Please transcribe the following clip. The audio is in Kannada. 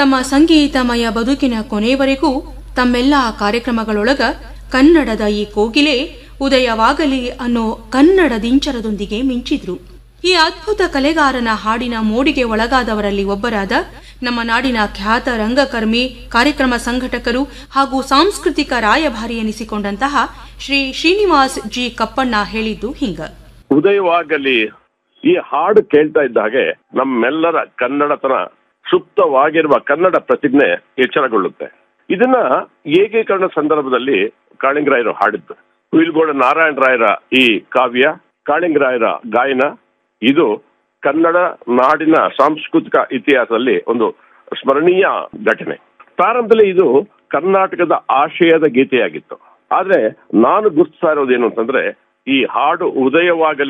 ತಮ್ಮ ಸಂಗೀತಮಯ ಬದುಕಿನ ಕೊನೆಯವರೆಗೂ ತಮ್ಮೆಲ್ಲ ಕಾರ್ಯಕ್ರಮಗಳೊಳಗ ಕನ್ನಡದ ಈ ಕೋಗಿಲೆ ಉದಯವಾಗಲಿ ಅನ್ನೋ ಕನ್ನಡದಿಂಚರದೊಂದಿಗೆ ಮಿಂಚಿದ್ರು ಈ ಅದ್ಭುತ ಕಲೆಗಾರನ ಹಾಡಿನ ಮೋಡಿಗೆ ಒಳಗಾದವರಲ್ಲಿ ಒಬ್ಬರಾದ ನಮ್ಮ ನಾಡಿನ ಖ್ಯಾತ ರಂಗಕರ್ಮಿ ಕಾರ್ಯಕ್ರಮ ಸಂಘಟಕರು ಹಾಗೂ ಸಾಂಸ್ಕೃತಿಕ ರಾಯಭಾರಿ ಎನಿಸಿಕೊಂಡಂತಹ ಶ್ರೀ ಶ್ರೀನಿವಾಸ್ ಜಿ ಕಪ್ಪಣ್ಣ ಹೇಳಿದ್ದು ಹಿಂಗ ಉದಯವಾಗಲಿ ಈ ಹಾಡು ಕೇಳ್ತಾ ಇದ್ದ ಹಾಗೆ ನಮ್ಮೆಲ್ಲರ ಕನ್ನಡತನ ಸುಪ್ತವಾಗಿರುವ ಕನ್ನಡ ಪ್ರತಿಜ್ಞೆ ಎಚ್ಚರಗೊಳ್ಳುತ್ತೆ ಇದನ್ನ ಏಕೀಕರಣ ಸಂದರ್ಭದಲ್ಲಿ ಕಾಳಿಂಗರಾಯರು ಹಾಡಿದ್ದು ಹುಯಿಲ್ಗೋಡ ನಾರಾಯಣ ರಾಯರ ಈ ಕಾವ್ಯ ಕಾಳಿಂಗರಾಯರ ಗಾಯನ ಇದು ಕನ್ನಡ ನಾಡಿನ ಸಾಂಸ್ಕೃತಿಕ ಇತಿಹಾಸದಲ್ಲಿ ಒಂದು ಸ್ಮರಣೀಯ ಘಟನೆ ಪ್ರಾರಂಭದಲ್ಲಿ ಇದು ಕರ್ನಾಟಕದ ಆಶಯದ ಗೀತೆಯಾಗಿತ್ತು ಆದ್ರೆ ನಾನು ಗುರುತಿಸ್ತಾ ಇರೋದೇನು ಅಂತಂದ್ರೆ ಈ ಹಾಡು ಉದಯವಾಗಲಿ